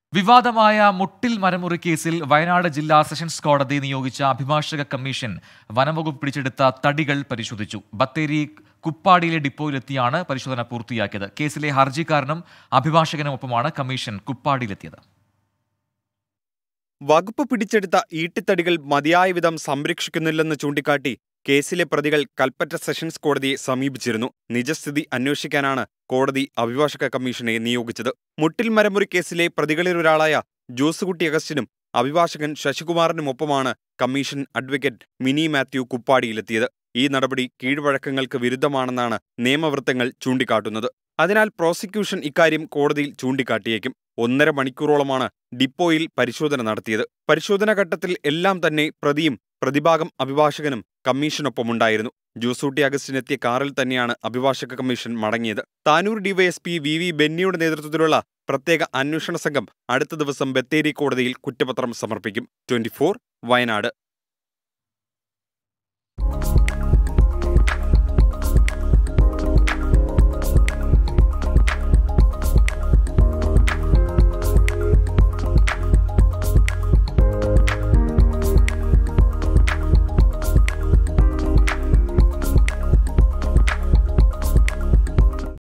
വിവാദമായ മുട്ടിൽ മരമുറി കേസിൽ വയനാട് ജില്ലാ സെഷൻസ് കോടതി നിയോഗിച്ച അഭിഭാഷക കമ്മീഷൻ വനംവകുപ്പ് പിടിച്ചെടുത്ത തടികൾ പരിശോധിച്ചു ബത്തേരി കുപ്പാടിയിലെ ഡിപ്പോയിലെത്തിയാണ് പരിശോധന പൂർത്തിയാക്കിയത് കേസിലെ ഹർജിക്കാരനും അഭിഭാഷകനുമൊപ്പമാണ് കമ്മീഷൻ കുപ്പാടിയിലെത്തിയത് വകുപ്പ് പിടിച്ചെടുത്ത ഈട്ടിത്തടികൾ മതിയായ വിധം സംരക്ഷിക്കുന്നില്ലെന്ന് ചൂണ്ടിക്കാട്ടി കേസിലെ പ്രതികൾ കൽപ്പറ്റ സെഷൻസ് കോടതിയെ സമീപിച്ചിരുന്നു നിജസ്ഥിതി അന്വേഷിക്കാനാണ് കോടതി അഭിഭാഷക കമ്മീഷനെ നിയോഗിച്ചത് മുട്ടിൽ മരമുറി കേസിലെ പ്രതികളിലൊരാളായ ജോസുകുട്ടി അഗസ്റ്റിനും അഭിഭാഷകൻ ശശികുമാറിനുമൊപ്പമാണ് കമ്മീഷൻ അഡ്വക്കേറ്റ് മിനി മാത്യു കുപ്പാടിയിലെത്തിയത് ഈ നടപടി കീഴ്വഴക്കങ്ങൾക്ക് വിരുദ്ധമാണെന്നാണ് നിയമവൃത്തങ്ങൾ ചൂണ്ടിക്കാട്ടുന്നത് അതിനാൽ പ്രോസിക്യൂഷൻ ഇക്കാര്യം കോടതിയിൽ ചൂണ്ടിക്കാട്ടിയേക്കും ഒന്നര മണിക്കൂറോളമാണ് ഡിപ്പോയിൽ പരിശോധന നടത്തിയത് പരിശോധനാ ഘട്ടത്തിൽ എല്ലാം തന്നെ പ്രതിയും പ്രതിഭാഗം അഭിഭാഷകനും കമ്മീഷനൊപ്പമുണ്ടായിരുന്നു ജോസൂട്ടി അഗസ്റ്റിനെത്തിയ കാറിൽ തന്നെയാണ് അഭിഭാഷക കമ്മീഷൻ മടങ്ങിയത് താനൂർ ഡിവൈഎസ്പി വി വി ബെന്നിയുടെ നേതൃത്വത്തിലുള്ള പ്രത്യേക അന്വേഷണ സംഘം അടുത്ത ദിവസം ബത്തേരി കോടതിയിൽ കുറ്റപത്രം സമർപ്പിക്കും ട്വന്റി വയനാട്